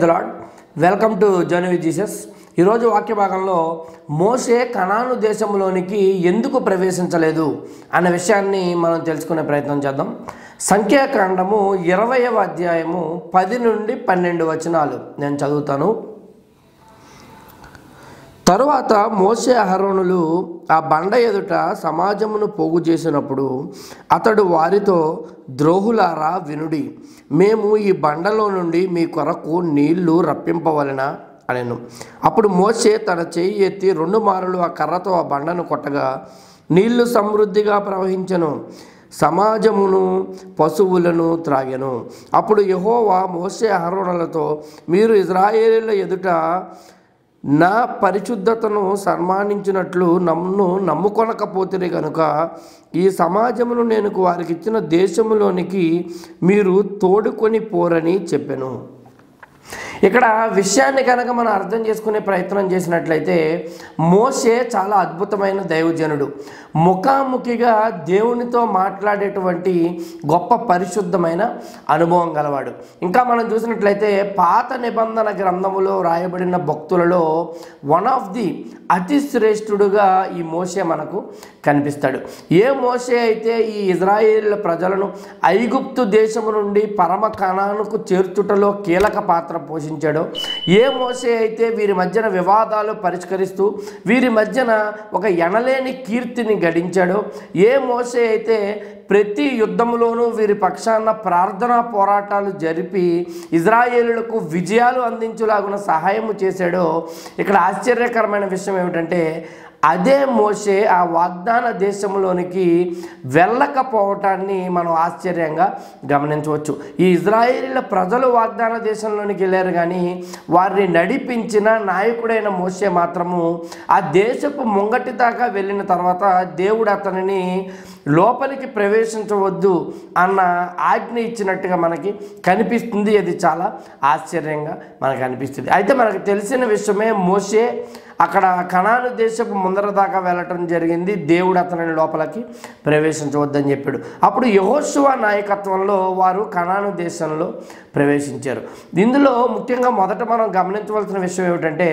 the Lord welcome to journey with Jesus ఈరోజు వాక్య భాగంలో మోసే కనాను దేశంలోనికి ఎందుకు ప్రవేశించలేదు అన్న విషయాన్ని మనం తెలుసుకునే ప్రయత్నం చేద్దాం సంఖ్యాకాండము ఇరవయవ అధ్యాయము పది నుండి పన్నెండు వచనాలు నేను చదువుతాను తరువాత మోసే అహరోనులు ఆ బండ ఎదుట సమాజమును పోగు చేసినప్పుడు అతడు వారితో ద్రోహులారా వినుడి మేము ఈ బండలో నుండి మీ కొరకు నీళ్లు రప్పింపవలెనా అనెను అప్పుడు మోసే తన చేయి ఎత్తి రెండు మారులు ఆ కర్రతో ఆ బండను కొట్టగా నీళ్లు సమృద్ధిగా ప్రవహించెను సమాజమును పశువులను త్రాగెను అప్పుడు యెహోవా మోసే అహరోనులతో మీరు ఇజ్రాయేలీల ఎదుట నా పరిశుద్ధతను సన్మానించినట్లు నన్ను నమ్ముకొనకపోతే కనుక ఈ సమాజమును నేను వారికి ఇచ్చిన దేశములోనికి మీరు తోడుకొని పోరని చెప్పాను ఇక్కడ విషయాన్ని కనుక మనం అర్థం చేసుకునే ప్రయత్నం చేసినట్లయితే మోసే చాలా అద్భుతమైన దైవజనుడు ముఖాముఖిగా దేవునితో మాట్లాడేటువంటి గొప్ప పరిశుద్ధమైన అనుభవం గలవాడు ఇంకా మనం చూసినట్లయితే పాత నిబంధన గ్రంథములో రాయబడిన భక్తులలో వన్ ఆఫ్ ది అతి శ్రేష్ఠుడుగా ఈ మోసే మనకు కనిపిస్తాడు ఏ మోసే అయితే ఈ ఇజ్రాయేల్ ప్రజలను ఐగుప్తు దేశము నుండి పరమ కణానుకు చేర్చుటలో కీలక పాత్ర పోషించాడో ఏ మోసే అయితే వీరి మధ్యన వివాదాలు పరిష్కరిస్తూ వీరి మధ్యన ఒక ఎనలేని కీర్తిని గడించాడో ఏ మోసే అయితే ప్రతి యుద్ధంలోనూ వీరి పక్షాన ప్రార్థనా పోరాటాలు జరిపి ఇజ్రాయేలులకు విజయాలు అందించులాగున సహాయము చేశాడో ఇక్కడ ఆశ్చర్యకరమైన విషయం ఏమిటంటే అదే మోసే ఆ వాగ్దాన దేశంలోనికి వెళ్ళకపోవటాన్ని మనం ఆశ్చర్యంగా గమనించవచ్చు ఈ ఇజ్రాయేలీల ప్రజలు వాగ్దాన దేశంలోనికి వెళ్ళారు కానీ వారిని నడిపించిన నాయకుడైన మోసే మాత్రము ఆ దేశపు ముంగటి దాకా వెళ్ళిన తర్వాత దేవుడు అతనిని లోపలికి ప్రవేశించవద్దు అన్న ఆజ్ఞ ఇచ్చినట్టుగా మనకి కనిపిస్తుంది అది చాలా ఆశ్చర్యంగా మనకు అనిపిస్తుంది అయితే మనకు తెలిసిన విషయమే మోసే అక్కడ కణాను దేశపు ముందర దాకా వెళ్ళటం జరిగింది దేవుడు అతనిని లోపలికి ప్రవేశించవద్దని చెప్పాడు అప్పుడు యహోశువ నాయకత్వంలో వారు కణాను దేశంలో ప్రవేశించారు ఇందులో ముఖ్యంగా మొదట మనం గమనించవలసిన విషయం ఏమిటంటే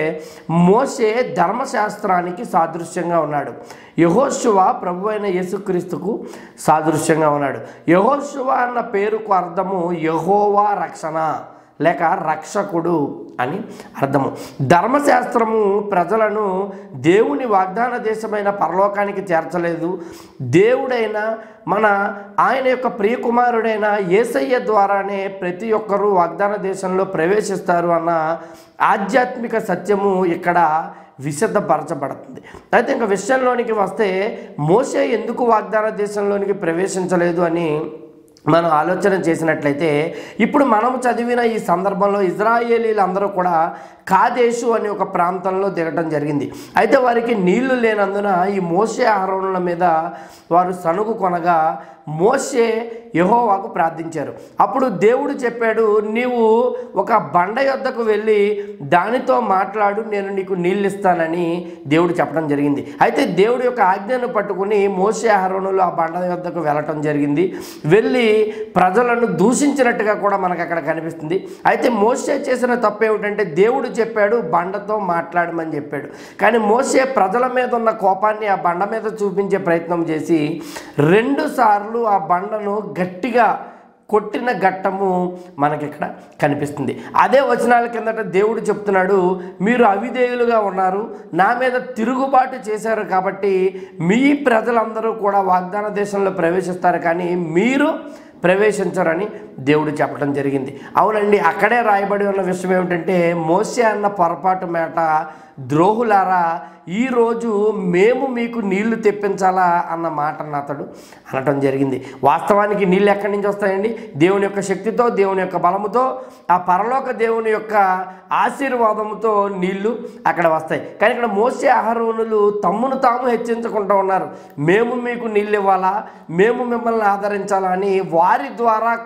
మోసే ధర్మశాస్త్రానికి సాదృశ్యంగా ఉన్నాడు యహోశువ ప్రభు అయిన యేసుక్రీస్తుకు సాదృశ్యంగా ఉన్నాడు యహోశువ అన్న పేరుకు అర్థము యహోవా రక్షణ లేక రక్షకుడు అని అర్థము ధర్మశాస్త్రము ప్రజలను దేవుని వాగ్దాన దేశమైన పరలోకానికి చేర్చలేదు దేవుడైన మన ఆయన యొక్క ప్రియకుమారుడైన ఏసయ్య ద్వారానే ప్రతి ఒక్కరూ వాగ్దాన దేశంలో ప్రవేశిస్తారు అన్న ఆధ్యాత్మిక సత్యము ఇక్కడ విశదపరచబడుతుంది అయితే ఇంకా విషయంలోనికి వస్తే మోసే ఎందుకు వాగ్దాన దేశంలోనికి ప్రవేశించలేదు అని మనం ఆలోచన చేసినట్లయితే ఇప్పుడు మనం చదివిన ఈ సందర్భంలో ఇజ్రాయేలీలు అందరూ కూడా కాదేశు అనే ఒక ప్రాంతంలో దిగటం జరిగింది అయితే వారికి నీళ్లు లేనందున ఈ మోసే ఆరోహణల మీద వారు సనుగు కొనగా మోసే యహోవాకు ప్రార్థించారు అప్పుడు దేవుడు చెప్పాడు నీవు ఒక బండ యొద్దకు వెళ్ళి దానితో మాట్లాడు నేను నీకు నీళ్ళు ఇస్తానని దేవుడు చెప్పడం జరిగింది అయితే దేవుడి యొక్క ఆజ్ఞను పట్టుకుని మోసే ఆహరణలు ఆ బండ యొద్దకు వెళ్ళటం జరిగింది వెళ్ళి ప్రజలను దూషించినట్టుగా కూడా మనకు అక్కడ కనిపిస్తుంది అయితే మోసే చేసిన తప్పు ఏమిటంటే దేవుడు చెప్పాడు బండతో మాట్లాడమని చెప్పాడు కానీ మోసే ప్రజల మీద ఉన్న కోపాన్ని ఆ బండ మీద చూపించే ప్రయత్నం చేసి రెండు సార్లు ఆ బండను గట్టిగా కొట్టిన ఘట్టము మనకి ఇక్కడ కనిపిస్తుంది అదే వచనాల కిందట దేవుడు చెప్తున్నాడు మీరు అవిధేయులుగా ఉన్నారు నా మీద తిరుగుబాటు చేశారు కాబట్టి మీ ప్రజలందరూ కూడా వాగ్దాన దేశంలో ప్రవేశిస్తారు కానీ మీరు ప్రవేశించరని దేవుడు చెప్పడం జరిగింది అవునండి అక్కడే రాయబడి ఉన్న విషయం ఏమిటంటే మోసే అన్న పొరపాటు మేట ద్రోహులారా ఈరోజు మేము మీకు నీళ్లు తెప్పించాలా అన్న మాటను అతడు అనటం జరిగింది వాస్తవానికి నీళ్ళు ఎక్కడి నుంచి వస్తాయండి దేవుని యొక్క శక్తితో దేవుని యొక్క బలముతో ఆ పరలోక దేవుని యొక్క ఆశీర్వాదంతో నీళ్లు అక్కడ వస్తాయి కానీ ఇక్కడ మోసే ఆహారములు తమ్మును తాము హెచ్చించుకుంటూ ఉన్నారు మేము మీకు నీళ్ళు ఇవ్వాలా మేము మిమ్మల్ని ఆదరించాలా అని వారి ద్వారా కార్యం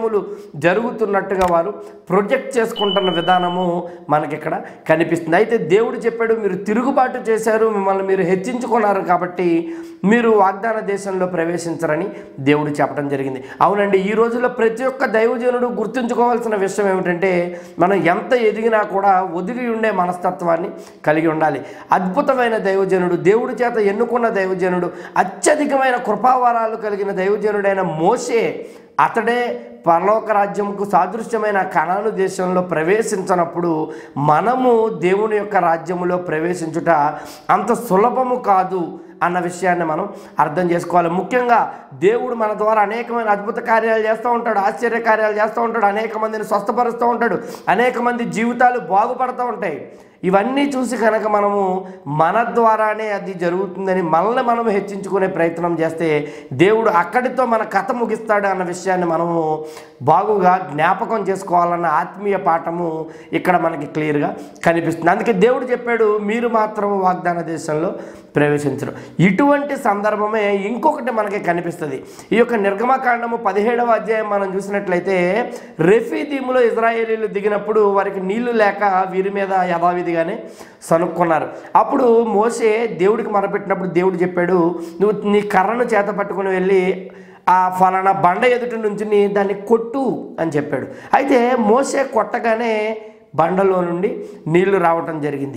కార్యములు జరుగుతున్నట్టుగా వారు ప్రొజెక్ట్ చేసుకుంటున్న విధానము మనకి ఇక్కడ కనిపిస్తుంది అయితే దేవుడు చెప్పాడు మీరు తిరుగుబాటు చేశారు మిమ్మల్ని మీరు హెచ్చించుకున్నారు కాబట్టి మీరు వాగ్దాన దేశంలో ప్రవేశించరని దేవుడు చెప్పడం జరిగింది అవునండి ఈ రోజుల్లో ప్రతి ఒక్క దైవజనుడు గుర్తుంచుకోవాల్సిన విషయం ఏమిటంటే మనం ఎంత ఎదిగినా కూడా ఒదిగి ఉండే మనస్తత్వాన్ని కలిగి ఉండాలి అద్భుతమైన దైవజనుడు దేవుడి చేత ఎన్నుకున్న దైవజనుడు అత్యధికమైన కృపావరాలు కలిగిన దైవజనుడైన మోసే అతడే పరలోక రాజ్యంకు సాదృశ్యమైన కణాను దేశంలో ప్రవేశించినప్పుడు మనము దేవుని యొక్క రాజ్యములో ప్రవేశించుట అంత సులభము కాదు అన్న విషయాన్ని మనం అర్థం చేసుకోవాలి ముఖ్యంగా దేవుడు మన ద్వారా అనేకమైన అద్భుత కార్యాలు చేస్తూ ఉంటాడు ఆశ్చర్య కార్యాలు చేస్తూ ఉంటాడు అనేక మందిని స్వస్థపరుస్తూ ఉంటాడు అనేక మంది జీవితాలు బాగుపడుతూ ఉంటాయి ఇవన్నీ చూసి కనుక మనము మన ద్వారానే అది జరుగుతుందని మనల్ని మనం హెచ్చించుకునే ప్రయత్నం చేస్తే దేవుడు అక్కడితో మన కథ ముగిస్తాడు అన్న విషయాన్ని మనము బాగుగా జ్ఞాపకం చేసుకోవాలన్న ఆత్మీయ పాఠము ఇక్కడ మనకి క్లియర్గా కనిపిస్తుంది అందుకే దేవుడు చెప్పాడు మీరు మాత్రం వాగ్దాన దేశంలో ప్రవేశించరు ఇటువంటి సందర్భమే ఇంకొకటి మనకి కనిపిస్తుంది ఈ యొక్క నిర్గమకాండము పదిహేడవ అధ్యాయం మనం చూసినట్లయితే రెఫీదీములో ఇజ్రాయేలీలు దిగినప్పుడు వారికి నీళ్లు లేక వీరి మీద యథావిధిగానే సనుక్కున్నారు అప్పుడు మోసే దేవుడికి మొరపెట్టినప్పుడు దేవుడు చెప్పాడు నువ్వు నీ కర్రను చేత పట్టుకుని వెళ్ళి ఆ ఫలానా బండ ఎదుటి నుంచి దాన్ని కొట్టు అని చెప్పాడు అయితే మోసే కొట్టగానే బండలో నుండి నీళ్లు రావటం జరిగింది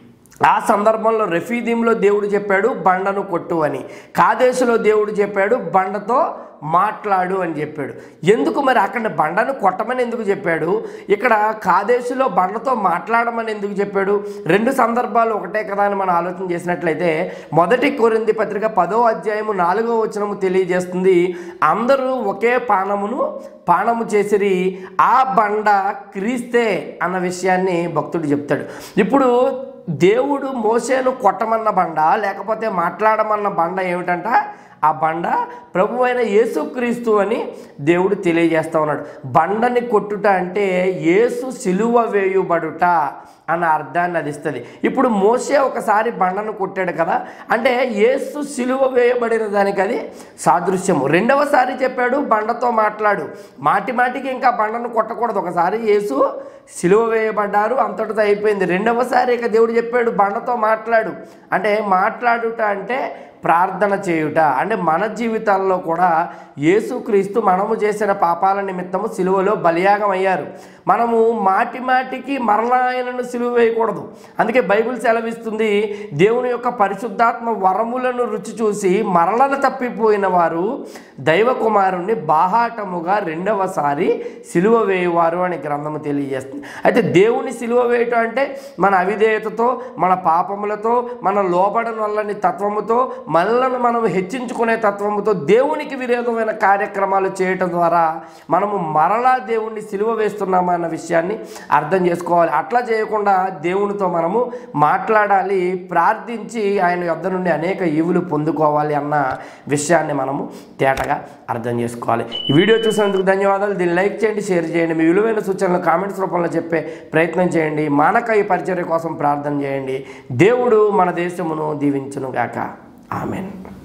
ఆ సందర్భంలో రఫీదీంలో దేవుడు చెప్పాడు బండను కొట్టు అని కాదేశులో దేవుడు చెప్పాడు బండతో మాట్లాడు అని చెప్పాడు ఎందుకు మరి అక్కడ బండను కొట్టమని ఎందుకు చెప్పాడు ఇక్కడ కాదేశులో బండతో మాట్లాడమని ఎందుకు చెప్పాడు రెండు సందర్భాలు ఒకటే కదా అని మనం ఆలోచన చేసినట్లయితే మొదటి కొరింది పత్రిక పదో అధ్యాయము నాలుగో వచనము తెలియజేస్తుంది అందరూ ఒకే పానమును పానము చేసిరి ఆ బండ క్రీస్తే అన్న విషయాన్ని భక్తుడు చెప్తాడు ఇప్పుడు దేవుడు మోసేను కొట్టమన్న బండ లేకపోతే మాట్లాడమన్న బండ ఏమిటంట ఆ బండ ప్రభు అయిన యేసుక్రీస్తు అని దేవుడు తెలియజేస్తా ఉన్నాడు బండని కొట్టుట అంటే యేసు సిలువ వేయుబడుట అన్న అర్థాన్ని అది ఇస్తుంది ఇప్పుడు మోసే ఒకసారి బండను కొట్టాడు కదా అంటే యేసు సిలువ వేయబడిన దానికి అది సాదృశ్యము రెండవసారి చెప్పాడు బండతో మాట్లాడు మాటి మాటికి ఇంకా బండను కొట్టకూడదు ఒకసారి యేసు సిలువ వేయబడ్డారు అంతటితో అయిపోయింది రెండవసారి ఇక దేవుడు చెప్పాడు బండతో మాట్లాడు అంటే మాట్లాడుట అంటే ప్రార్థన చేయుట అంటే మన జీవితాల్లో కూడా యేసుక్రీస్తు మనము చేసిన పాపాల నిమిత్తము సిలువలో బలియాగం అయ్యారు మనము మాటి మాటికి మరలా ఆయనను సిలువ వేయకూడదు అందుకే బైబిల్ సెలవిస్తుంది దేవుని యొక్క పరిశుద్ధాత్మ వరములను రుచి చూసి మరలను తప్పిపోయిన వారు దైవ కుమారుణ్ణి బాహాటముగా రెండవసారి సిలువ వేయువారు అని గ్రంథము తెలియజేస్తుంది అయితే దేవుని సిలువ వేయటం అంటే మన అవిధేయతతో మన పాపములతో మన లోబడని వల్లని తత్వముతో మనలను మనం హెచ్చించుకునే తత్వముతో దేవునికి విరోధమైన కార్యక్రమాలు చేయటం ద్వారా మనము మరలా దేవుణ్ణి సిలువ వేస్తున్నామా అన్న విషయాన్ని అర్థం చేసుకోవాలి అట్లా చేయకుండా దేవునితో మనము మాట్లాడాలి ప్రార్థించి ఆయన యొద్ద నుండి అనేక ఈవులు పొందుకోవాలి అన్న విషయాన్ని మనము తేటగా అర్థం చేసుకోవాలి ఈ వీడియో చూసినందుకు ధన్యవాదాలు దీన్ని లైక్ చేయండి షేర్ చేయండి మీ విలువైన సూచనలు కామెంట్స్ రూపంలో చెప్పే ప్రయత్నం చేయండి మానక ఈ పరిచర్య కోసం ప్రార్థన చేయండి దేవుడు మన దేశమును దీవించును గాక ఆమెన్